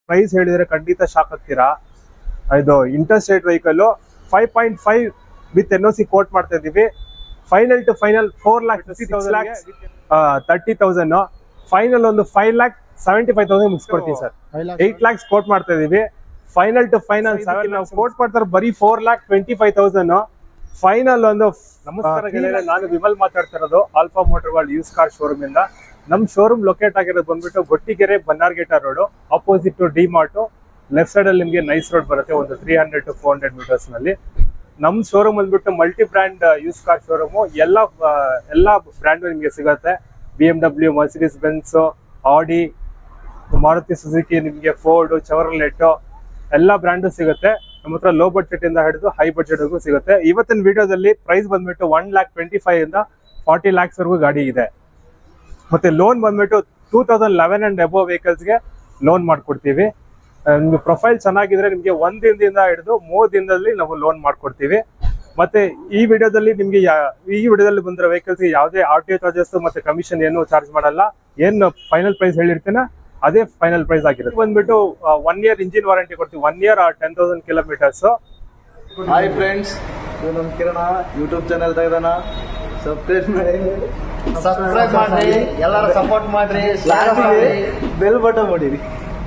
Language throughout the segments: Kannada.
ಪ್ರೈಸ್ ಹೇಳಿದ್ರೆ ಖಂಡಿತ ಶಾಕ್ ಆಗ್ತೀರಾ ಇದು interstate vehicle five point five with N O C quote ಮಾಡ್ತಾ ಇದೀವಿ final to final four lakh fifty thousand thirty thousand final ಒಂದು five lakh seventy five thousand ಮುಗಿಸ್ಕೊಡ್ತೀವಿ ಸರ್ ಏಟ್ ಲ್ಯಾಕ್ಸ್ ಕೋಟ್ ಮಾಡ್ತಾ ಇದೀವಿ ಫೈನಲ್ ಟು ಫೈನಲ್ ಸೆವೆನ್ ನಾವು ಕೋಟ್ ಮಾಡ್ತಾರೆ ಬರೀ four lakh twenty five thousand final ಒಂದು ನಮಸ್ಕಾರ ಗೆಳೆಯರೆ ನಾನು ವಿಮಲ್ ಮಾತಾಡ್ತಾ ಇರೋದು Alpha Motor World use car showroom ಇಂದ ನಮ್ ಶೋರೂಮ್ ಲೊಕೇಟ್ ಆಗಿರೋದು ಬಂದ್ಬಿಟ್ಟು Gottigere Bannerghatta road opposite to D Mart left side ಅಲ್ಲಿ ನಿಮಗೆ ನೈಸ್ ರೋಡ್ ಬರುತ್ತೆ ಒಂದು three hundred to four hundred metres ನಲ್ಲಿ ನಮ್ ಶೋರೂಮ್ ಬಂದ್ಬಿಟ್ಟು multi brand use car showroom ಎಲ್ಲ ಆ, ಎಲ್ಲ ಬ್ರ್ಯಾಂಡ್ ನಿಮಗೆ ಸಿಗುತ್ತೆ B M W Mercedes Benz Audi Maruti Suzuki ನಿಮಗೆ ಫೋರ್ಡ್ ಚವರ್ಲೆಟ್ ಎಲ್ಲ ಬ್ರ್ಯಾಂಡು ಸಿಗುತ್ತೆ ನಮ್ಮ ಹತ್ರ ಲೋ ಬಡ್ಜೆಟ್ ಇಂದ ಹಿಡಿದು ಹೈ ಬಡ್ಜೆಟ್ಗೂ ಸಿಗುತ್ತೆ ಇವತ್ತಿನ ವಿಡಿಯೋದಲ್ಲಿ ಪ್ರೈಸ್ ಬಂದ್ಬಿಟ್ಟು ಒನ್ ಲ್ಯಾಕ್ ಟ್ವೆಂಟಿ ಫೈವ್ ಇಂದ ಫಾರ್ಟಿ ಲ್ಯಾಕ್ಸ್ ವರೆಗೂ ಗಾಡಿ ಇದೆ ಮತ್ತೆ ಲೋನ್ ಬಂದ್ಬಿಟ್ಟು two thousand eleven and above ವೆಹಿಕಲ್ಸ್ಗೆ ಲೋನ್ ಮಾಡ್ಕೊಡ್ತೀವಿ ಆ, ನಿಮ್ಗೆ ಪ್ರೊಫೈಲ್ ಚೆನ್ನಾಗಿದ್ರೆ ನಿಮಗೆ ಒಂದ್ ದಿನದಿಂದ ಹಿಡಿದು ಮೂರು ದಿನದಲ್ಲಿ ನಾವು ಲೋನ್ ಮಾಡ್ಕೊಡ್ತೀವಿ ಮತ್ತೆ ಈ ವಿಡಿಯೋದಲ್ಲಿ ನಿಮ್ಗೆ ಯಾ- ಈ ವಿಡಿಯೋದಲ್ಲಿ ಬಂದಿರೋ ವೆಹಿಕಲ್ಸ್ಗೆ ಯಾವುದೇ ಆರ್ ಟಿ ಚಾರ್ಜಸ್ ಮತ್ತೆ ಕಮಿಷನ್ ಏನು ಚಾರ್ಜ್ ಮಾಡಲ್ಲ ಏನು ಫೈನಲ್ ಪ್ರೈಸ್ ಹೇಳಿರ್ತೀನ ಅದೇ ಫೈನಲ್ ಪ್ರೈಸ್ ಆಗಿರುತ್ತೆ ಬಂದ್ಬಿಟ್ಟು ಒನ್ ಇಯರ್ ಇಂಜಿನ್ ವಾರಂಟಿ ಕೊಡ್ತೀವಿ one year ten thousand kilometres hi friends ಇದು ನಮ್ಮ ಕಿರಣ ಯೂಟ್ಯೂಬ್ ಚಾನೆಲ್ ತೆಗ್ದಾನ ಸಬ್ಸ್ಕ್ರೈಬ್ ಮಾಡಿ ಸಬ್ಸ್ಕ್ರೈಬ್ ಮಾಡ್ರಿ ಎಲ್ಲರೂ ಸಪೋರ್ಟ್ ಮಾಡ್ರಿ share ಮಾಡ್ರಿ. ಬೆಲ್ ಬಟನ್ ಮಾಡಿರಿ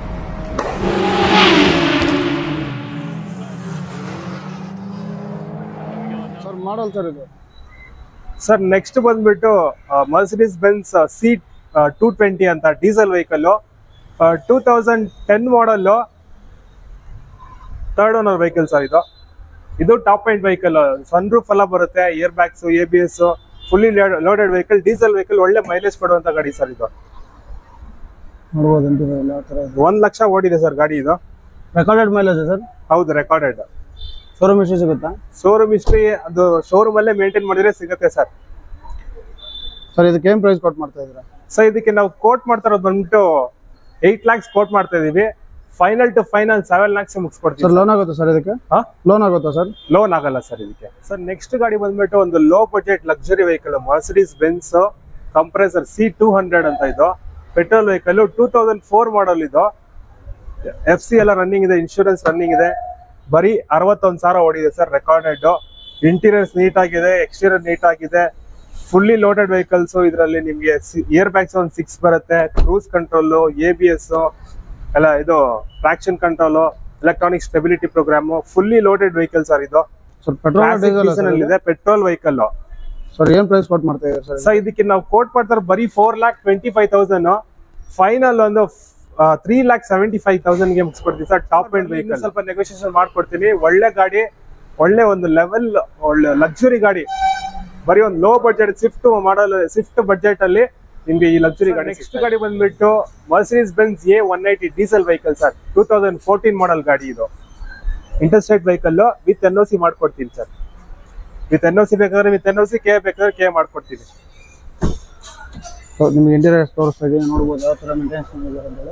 ಸರ್ ಮಾಡಲ್ ಸರ್ ಇದು ಸರ್ ನೆಕ್ಸ್ಟ್ ಬಂದ್ಬಿಟ್ಟು Mercedes Benz C two twenty ಅಂತ diesel vehicle two thousand ten model third owner vehicle sir ಇದು ಇದು top point vehicle sun roof ಎಲ್ಲ ಬರುತ್ತೆ air bags A B S fully loaded vehicle diesel vehicle ಒಳ್ಳೆ ಮೈಲೇಜ್ ಕೊಡುವಂತ ಗಾಡಿ ಸರ್ ಇದು ನೋಡ್ಬೋದು ಇಂಟೀರಿಯರ್ ಯಾವ ಥರ ಇದೆ ಒಂದ್ ಲಕ್ಷ ಓಡಿದೆ ಸರ್ ಗಾಡಿ ಇದು ರೆಕಾರ್ಡೆಡ್ ಮೈಲೇಜ್ ಸರ್ ಹೌದು ರೆಕಾರ್ಡೆಡ್ ಶೋರೂಮ್ ಎಷ್ಟು ಸಿಗುತ್ತಾ ಶೋರೂಮ್ ಹಿಸ್ಟ್ರಿ ಅದು ಶೋರೂಮ್ ಅಲ್ಲೇ ಮೇಂಟೈನ್ ಮಾಡಿದ್ರೆ ಸಿಗುತ್ತೆ ಸರ್ ಸರ್ ಇದಕ್ಕೆ ಏನು ಪ್ರೈಸ್ ಕೊಟ್ಟು ಮಾಡ್ತಾ ಇದ್ದೀರಾ ಸೊ ಇದಕ್ಕೆ ನಾವು ಕೋಟ್ ಮಾಡ್ತಾ ಇರೋದು ಬಂದ್ಬಿಟ್ಟು ಏಟ್ ಲ್ಯಾಕ್ಸ್ ಕೋಟ್ ಮಾಡ್ತಾ ಇದೀವಿ final to final seven lakhs sir ಮುಗಿಸ್ಕೊಡ್ತೀವಿ ಲೋನ್ ಆಗುತ್ತಾ ಸರ್ ಇದಕ್ಕೆ ಹಾ ಲೋನ್ ಆಗುತ್ತಾ ಸರ್ ಲೋನ್ ಆಗಲ್ಲ ಸರ್ ಇದಕ್ಕೆ ಸರ್ ನೆಕ್ಸ್ಟ್ ಗಾಡಿ ಬಂದ್ಬಿಟ್ಟು ಒಂದು low budget luxury vehicle Mercedes Benz compressor C two hundred ಅಂತ ಇದು petrol vehicle two thousand four model ಇದು ಎಫ್ ಸಿ ಎಲ್ಲ ರನ್ನಿಂಗ್ ಇದೆ ಇನ್ಶೂರೆನ್ಸ್ ರನ್ನಿಂಗ್ ಇದೆ ಬರೀ ಅರವತ್ತೊಂದು ಸಾವಿರ ಓಡಿದೆ ಸರ್ ರೆಕಾರ್ಡೆಡ್ ಇಂಟೀರಿಯರ್ಸ್ ನೀಟ್ ಆಗಿದೆ ಎಕ್ಸ್ಟೀರಿಯರ್ ನೀಟ್ ಆಗಿದೆ ಫುಲ್ಲಿ ಲೋಡೆಡ್ ವೆಹಿಕಲ್ಸ್ ಇದರಲ್ಲಿ ನಿಮಗೆ ಇಯರ್ ಬ್ಯಾಗ್ಸ್ ಒಂದು ಸಿಕ್ಸ್ ಬರುತ್ತೆ cruise control A B S ಎಲ್ಲ ಇದು traction control electronic stability program fully loaded vehicle sir ಇದು ಸರ್ ಪೆಟ್ರೋಲ್ ಡೀಸೆಲ್ ಇದೆ ಪೆಟ್ರೋಲ್ ವೆಹಿಕಲ್ ಸರ್ ಏನು ಪ್ರೈಸ್ ಕೊಟ್ಟು ಮಾಡ್ತಾ ಇದ್ದೀರಾ ಸರ್ ಸೊ ಇದಕ್ಕೆ ನಾವು ಕೋಟ್ ಮಾಡ್ತಾರೆ ಬರೀ four lakh twenty five thousand final ಒಂದು three lakh seventy five thousand ಗೆ ಮುಗಿಸ್ಕೊಡ್ತೀವಿ ಸರ್ ಟಾಪ್ ಎಂಡ್ ವೆಹಿಕಲ್ ಸ್ವಲ್ಪ ನೆಗೋಷಿಯೇಷನ್ ಮಾಡ್ಕೊಡ್ತೀನಿ ಒಳ್ಳೆ ಗಾಡಿ ಒಳ್ಳೆ ಒಂದು ಲೆವೆಲ್ ಒಳ್ಳೆ ಲಕ್ಸುರಿ ಗಾಡಿ ಬರೀ ಒಂದು low budget Swift model Swift budget ಅಲ್ಲಿ ನಿಮ್ಗೆ ಈ ಲಕ್ಸುರಿ ಗಾಡಿ ನೆಕ್ಸ್ಟ್ ಗಾಡಿ ಬಂದ್ಬಿಟ್ಟು Mercedes Benz A one eighty diesel vehicle sir two thousand fourteen model ಗಾಡಿ ಇದು interstate vehicle with N O C ಮಾಡ್ಕೊಡ್ತೀನಿ sir with N O C ಬೇಕಾದ್ರೆ ವಿತ್ ಎನ್ ಒ ಸಿ ಕೆ ಬೇಕಾದ್ರೆ ಕೆ ಮಾಡ್ಕೊಡ್ತೀನಿ ನಿಮಗೆ ಇಂಟೀರಿಯರ್ ತೋರಿಸ್ತಾ ಇದ್ದೀನಿ ನೋಡ್ಬೋದು ಯಾವ ಥರ ಮೇಂಟೆನೆನ್ಸ್ ಮಾಡಿದ್ದಾರೆ ಅಂತೇಳಿ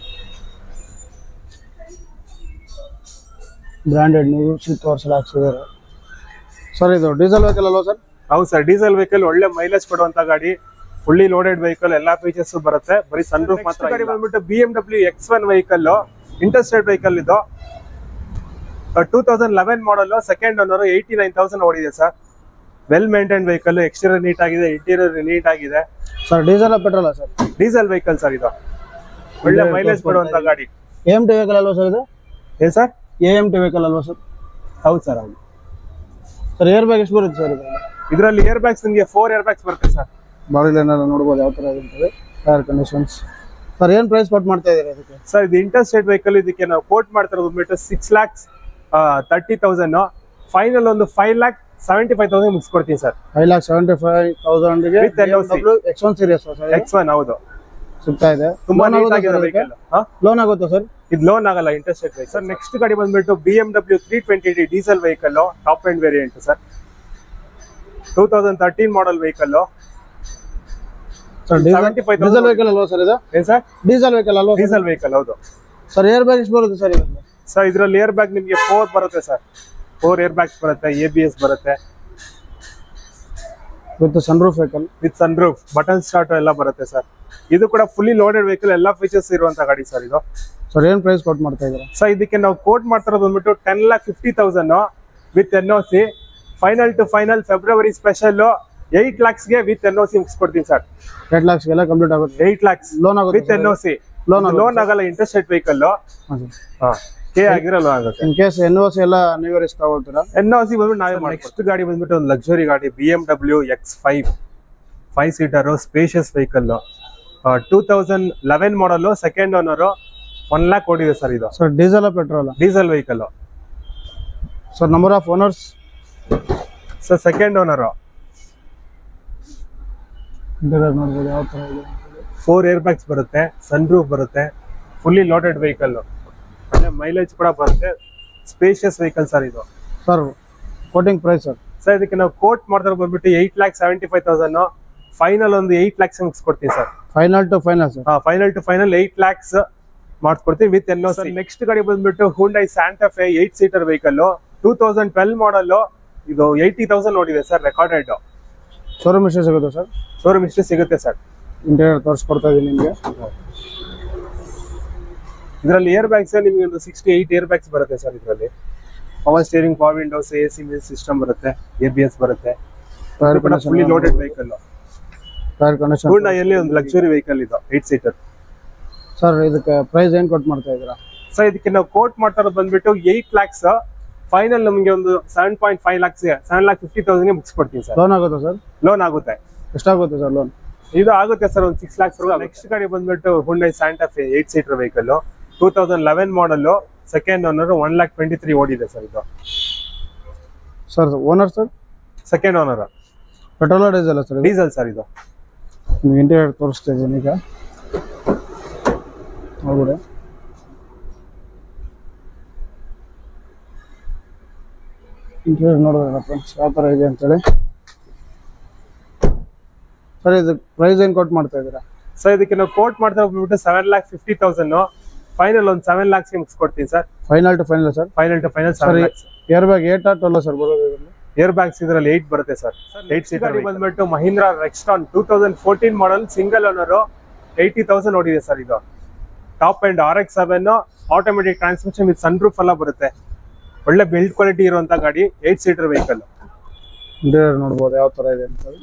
ಬ್ರ್ಯಾಂಡೆಡ್ ನೀವು ಸೀಟ್ ಕವರ್ಸ್ ಎಲ್ಲ ಹಾಕ್ಸಿದ್ದಾರೆ ಸರ್ ಇದು ಡೀಸೆಲ್ ವೆಹಿಕಲ್ ಅಲ್ವಾ ಸರ್ ಹೌದು ಸರ್ ಡೀಸೆಲ್ ವೆಹಿಕಲ್ ಒಳ್ಳೆ ಮೈಲೇಜ್ ಕೊಡುವಂತ ಗಾಡಿ ಫುಲ್ಲಿ ಲೋಡೆಡ್ ವೆಹಿಕಲ್ ಎಲ್ಲಾ ಫೀಚರ್ಸ್ ಬರುತ್ತೆ ಬರೀ ಸನ್ ರೂಫ್ ಮಾತ್ರ ಗಾಡಿ ಬಂದ್ಬಿಟ್ಟು B M W X one vehicle interstate vehicle ಇದು two thousand eleven model second owner eighty nine thousand ಓಡಿದೆ sir well maintain vehicle exterior neat ಆಗಿದೆ ಇಂಟೀರಿಯರ್ ನೀಟ್ ಆಗಿದೆ sir diesel petrol sir diesel vehicle sir ಇದು ಒಳ್ಳೆ ಮೈಲೇಜ್ ಕೊಡುವಂತ ಗಾಡಿ ಎ ಎಮ್ ಟಿ ವೆಹಿಕಲ್ ಅಲ್ವಾ ಸರ್ ಇದು ಏನ್ sir A M T vehicle ಅಲ್ವಾ ಸರ್ ಹೌದು ಸರ್ ಹೌದು ಸರ್ ಏರ್ ಬ್ಯಾಗ್ ಎಷ್ಟು ಬರುತ್ತೆ ಸರ್ ಇದರಲ್ಲಿ ಇದರಲ್ಲಿ ಏರ್ ಬ್ಯಾಗ್ಸ್ ನಿಮಗೆ ಫೋರ್ ಏರ್ ಬ್ಯಾಗ್ಸ್ ಬರುತ್ತೆ ಸರ್ ಬಾಡಿಲೇನೆಲ್ಲ ನೋಡ್ಬೋದು ಯಾವ ಥರ ಇರ್ತದೆ ಟೈರ್ ಕಂಡೀಷನ್ಸ್ ಸರ್ ಏನು ಪ್ರೈಸ್ ಕೊಟ್ಟು ಮಾಡ್ತಾ ಇದ್ದೀರಾ ಅದಕ್ಕೆ ಸರ್ ಇದು ಇಂಟರ್ಸ್ಟೇಟ್ ವೆಹಿಕಲ್ ಇದಕ್ಕೆ ನಾವು ಕೋಟ್ ಮಾಡ್ತಿರೋದು ಬಂದ್ಬಿಟ್ಟು six lakhs thirty thousand final ಒಂದು five lakh seventy five thousand ಮುಗಿಸ್ಕೊಡ್ತೀನಿ sir five lakh seventy five ತೌಸಂಡ್ಗೆ With LOC. X one series sir X one ಹೌದು ಸಿಗ್ತಾ ಇದೆ ತುಂಬಾ ನೀಟ್ ಆಗಿರೋ ವೆಹಿಕಲ್ ಲೋನ್ ಆಗುತ್ತಾ ಸರ್ ಇದು ಲೋನ್ ಆಗಲ್ಲ ಇಂಟ್ರೆಸ್ಟ್ ರೇಟ್ ಸರ್ ನೆಕ್ಸ್ಟ್ ಗಾಡಿ ಬಂದ್ಬಿಟ್ಟು B M W three twenty D diesel vehicle top end variant sir two thousand thirteen model vehicle sir 75,000 diesel vehicle ಅಲ್ವಾ ಸರ್ ಇದು ಏನ್ ಸರ್ ಡೀಸೆಲ್ ವೆಹಿಕಲ್ ಅಲ್ವಾ ಡೀಸೆಲ್ ವೆಹಿಕಲ್ ಹೌದು ಸರ್ ಏರ್ ಬ್ಯಾಗ್ ಎಷ್ಟು ಬರುತ್ತೆ ಸರ್ ಇದಕ್ಕೆ ಸರ್ ಇದರಲ್ಲಿ ಏರ್ ಬ್ಯಾಗ್ ನಿಮಗೆ ಫೋರ್ ಬರುತ್ತೆ ಸರ್ ಫೋರ್ ಏರ್ ಬ್ಯಾಗ್ಸ್ ಬರುತ್ತೆ ಎ ಬಿ ಎಸ್ ಬರುತ್ತೆ with sunroof vehicle with sunroof button start ಎಲ್ಲ ಬರುತ್ತೆ ಸರ್ ಇದು ಕೂಡ ಫುಲ್ಲಿ ಲೋಡೆಡ್ ವೆಹಿಕಲ್ ಎಲ್ಲ ಫೀಚರ್ಸ್ ಇರುವಂತ ಗಾಡಿ ಸರ್ ಇದು ಸರ್ ಏನು ಪ್ರೈಸ್ ಕೊಟ್ಟು ಮಾಡ್ತಾ ಇದ್ದೀರಾ ಸೊ ಇದಕ್ಕೆ ನಾವು ಕೋಟ್ ಮಾಡ್ತಿರೋದು ಬಂದ್ಬಿಟ್ಟು ten lakh fifty thousand with N O C final to final February special eight ಲ್ಯಾಕ್ಸ್ಗೆ ವಿತ್ ಎನ್ ಒ ಸಿ ಮುಗಿಸ್ಕೊಡ್ತೀನಿ ಸರ್ ಏಟ್ ಲ್ಯಾಕ್ಸ್ಗೆಲ್ಲ ಕಂಪ್ಲೀಟ್ ಆಗುತ್ತೆ ಏಟ್ ಲ್ಯಾಕ್ಸ್ ಲೋನ್ ಆಗುತ್ತೆ with N O C Loan ಆಗುತ್ತೆ ಲೋನ್ ಆಗಲ್ಲ ಇಂಟ್ರೆಸ್ಟ್ ರೇಟ್ ವೆಹಿಕಲ್ ಹಾಂ ಸರ್ ಕೆ ಆಗಿರೋ ಲೋನ್ ಆಗುತ್ತೆ in case N O C ಎಲ್ಲ ನೀವೇ ರಿಸ್ಕ್ ತಗೊಳ್ತೀರಾ ಎನ್ ಒ ಸಿ ಬಂದ್ಬಿಟ್ಟು ನಾವೇ ನೆಕ್ಸ್ಟ್ ಗಾಡಿ ಬಂದ್ಬಿಟ್ಟು ಒಂದು ಲಕ್ಸುರಿ ಗಾಡಿ B M W X five five seater spacious vehicle two thousand eleven model second owner one lakh ಓಡಿದೆ ಸರ್ ಇದು sir diesel petrol diesel vehicle sir number of owners sir second owner interior ನೋಡ್ಬೋದು ಯಾವ ಥರ ಇದೆ ಫೋರ್ ಏರ್ ಬ್ಯಾಗ್ಸ್ ಬರುತ್ತೆ ಸನ್ ರೂಫ್ ಬರುತ್ತೆ ಫುಲ್ಲಿ ಲೋಡೆಡ್ ವೆಹಿಕಲ್ ಒಳ್ಳೆ ಮೈಲೇಜ್ ಕೂಡ ಬರುತ್ತೆ ಸ್ಪೇಷಿಯಸ್ ವೆಹಿಕಲ್ ಸರ್ ಇದು sir quoting price sir sir ಇದಕ್ಕೆ ನಾವು ಕೋಟ್ ಮಾಡ್ತಾರೆ ಬಂದ್ಬಿಟ್ಟು eight lakh seventy five thousand final ಒಂದು ಏಯ್ಟ್ ಲ್ಯಾಕ್ಸ್ ಮುಗಿಸ್ಕೊಡ್ತೀನಿ sir final to final sir final to final eight lakhs ಮಾಡ್ಕೊಡ್ತೀವಿ ವಿತ್ ಎನ್ ಸರ್ ನೆಕ್ಸ್ಟ್ ಗಾಡಿ ಬಂದ್ಬಿಟ್ಟು Hyundai Santa Fe eight seater vehicle two thousand twelve model ಇದು ಏಯ್ಟಿ ತೌಸಂಡ್ ನೋಡಿದೆ ಸರ್ ರೆಕಾರ್ಡೆಡ್ ಶೋರೂಮ್ ಎಷ್ಟು ಸಿಗುತ್ತೆ ಸರ್ ಶೋರೂಮ್ ಇಷ್ಟು ಸಿಗುತ್ತೆ ಸರ್ ಇಂಟೀರಿಯರ್ ತೋರಿಸ್ಕೊಡ್ತಾ ಇದ್ದೀನಿ ನಿಮಗೆ ಇದರಲ್ಲಿ ಏರ್ ಬ್ಯಾಗ್ಸ್ ನಿಮಗೆ ಒಂದು ಸಿಕ್ಸ್ಟಿ ಏಯ್ಟ್ ಏರ್ ಬ್ಯಾಗ್ಸ್ ಬರುತ್ತೆ ಸರ್ ಇದರಲ್ಲಿ power steering power windows A C music system ಬರುತ್ತೆ ಎ ಬಿ ಎಸ್ ಬರುತ್ತೆ tyre fully loaded vehicle tyre condition ಹುಂಡೈಯಲ್ಲಿ ಒಂದು ಲಕ್ಸುರಿ ವೆಹಿಕಲ್ ಇದು ಏಟ್ ಸೀಟರ್ ಸರ್ ಇದಕ್ಕೆ ಪ್ರೈಸ್ ಏನು ಕೊಟ್ಟು ಮಾಡ್ತಾ ಇದ್ದೀರಾ ಸೊ ಇದಕ್ಕೆ ನಾವು ಕೋಟ್ ಮಾಡ್ತಾ ಇರೋದು ಬಂದ್ಬಿಟ್ಟು ಏಯ್ಟ್ ಲ್ಯಾಕ್ಸ್ ಫೈನಲ್ ನಮಗೆ ಒಂದು seven point five lakhs seven lakh fifty ತೌಸಂಡ್ಗೆ ಮುಗಿಸ್ಕೊಡ್ತೀನಿ ಸರ್ ಲೋನ್ ಆಗುತ್ತಾ ಸರ್ ಲೋನ್ ಆಗುತ್ತೆ ಎಷ್ಟಾಗುತ್ತೆ ಸರ್ ಲೋನ್ ಇದು ಆಗುತ್ತೆ ಸರ್ ಒಂದು ಸಿಕ್ಸ್ ಲ್ಯಾಕ್ಸ್ ನೆಕ್ಸ್ಟ್ ಗಾಡಿ ಬಂದ್ಬಿಟ್ಟು Hyundai Santa Fe eight seater vehicle two thousand eleven model second owner one lakh twenty three ಓಡಿದೆ ಸರ್ ಇದು sir owner sir second owner petrol diesel sir ಇದು ಡೀಸೆಲ್ ಸರ್ ಇದು ನಿಮ್ಗೆ ಇಂಟೀರಿಯರ್ ತೋರಿಸ್ತಾ ಇದ್ದೀನಿ ಈಗ ನೋಡ್ಬಿಡಿ ಇಂಟೀರಿಯರ್ ನೋಡಿದ್ರಲ್ಲ ಫ್ರೆಂಡ್ಸ್ ಯಾವ ಥರ ಇದೆ ಅಂತೇಳಿ ಸರ್ ಇದು ಪ್ರೈಸ್ ಏನು ಕೊಟ್ಟು ಮಾಡ್ತಾ ಇದ್ದೀರಾ ಸೊ ಇದಕ್ಕೆ ನಾವು ಕೋಟ್ ಮಾಡ್ತಾ ಬಂದ್ಬಿಟ್ಟು seven lakh fifty thousand final ಒಂದು ಸೆವೆನ್ ಲ್ಯಾಕ್ಸ್ಗೆ ಮುಗಿಸ್ಕೊಡ್ತೀನಿ sir final to final sir final to final seven ಸರಿ ಲ್ಯಾಕ್ಸ್ ಏರ್ ಬ್ಯಾಗ್ ಏಟ್ ಆಟ್ ಅಲ್ಲ ಸರ್ ಬರೋದು ಇದರಲ್ಲಿ ಏರ್ ಬ್ಯಾಗ್ಸ್ ಇದರಲ್ಲಿ ಏಟ್ ಬರುತ್ತೆ ಸರ್ ಏಟ್ ಸೀಟ್ ಗಾಡಿ ಬಂದ್ಬಿಟ್ಟು Mahindra Rexton two thousand fourteen model single owner eighty thousand ಓಡಿದೆ ಸರ್ ಇದು top end R X seven automatic transmission with sun roof ಎಲ್ಲ ಬರುತ್ತೆ ಒಳ್ಳೆ ಬಿಲ್ಡ್ ಕ್ವಾಲಿಟಿ ಇರುವಂತ ಗಾಡಿ ಏಟ್ ಸೀಟರ್ ವೆಹಿಕಲ್ ಇಂಟೀರಿಯರ್ ನೋಡ್ಬೋದು ಯಾವ ಥರ ಇದೆ ಅಂತೇಳಿ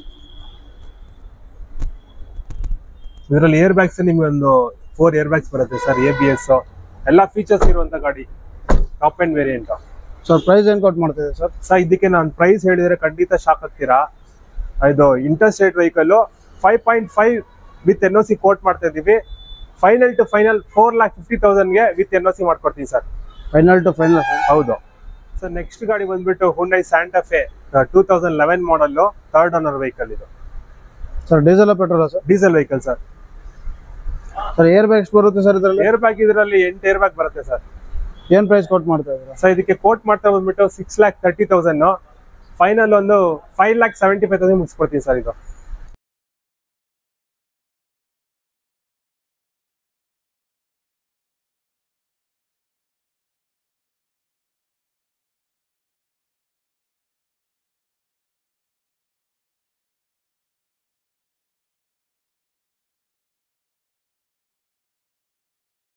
ಇದರಲ್ಲಿ ಏರ್ ಬ್ಯಾಗ್ಸ್ ನಿಮ್ಗೆ ಒಂದು ಫೋರ್ ಏರ್ ಬ್ಯಾಗ್ಸ್ ಬರುತ್ತೆ ಸರ್ ಎ ಬಿ ಎಸ್ ಎಲ್ಲ ಫೀಚರ್ಸ್ ಇರುವಂತ ಗಾಡಿ top end variant sir price ಏನು ಕೊಟ್ಟು ಮಾಡ್ತಾ ಇದೆ ಸರ್ ಸರ್ ಇದಕ್ಕೆ ನಾನು ಪ್ರೈಸ್ ಹೇಳಿದ್ರೆ ಖಂಡಿತ ಶಾಕ್ ಆಗ್ತೀರಾ ಇದು interest rate vehicle five point five with N O C quote ಮಾಡ್ತಾ ಇದ್ದೀವಿ final to final four lakh fifty ತೌಸಂಡ್ಗೆ ವಿತ್ ಎನ್ ಒ ಸಿ ಮಾಡ್ಕೊಡ್ತೀನಿ sir final to final sir ಹೌದು ಸರ್ ನೆಕ್ಸ್ಟ್ ಗಾಡಿ ಬಂದ್ಬಿಟ್ಟು Hyundai Santa Fe two thousand eleven model third owner vehicle ಇದು sir diesel petrol sir diesel vehicle sir sir airbags ಬರುತ್ತೆ ಸರ್ ಇದರಲ್ಲಿ ಏರ್ ಬ್ಯಾಗ್ ಇದರಲ್ಲಿ ಎಂಟು ಏರ್ ಬ್ಯಾಗ್ ಬರುತ್ತೆ ಸರ್ ಏನು ಪ್ರೈಸ್ ಕೊಟ್ಟು ಮಾಡ್ತಾ ಇದ್ದೀರಾ ಸೊ ಇದಕ್ಕೆ ಕೋಟ್ ಮಾಡ್ತಾ ಬಂದ್ಬಿಟ್ಟು six lakh thirty thousand final ಒಂದು five lakh seventy five thousand ಮುಗಿಸ್ಕೊಡ್ತೀನಿ ಸರ್ ಇದು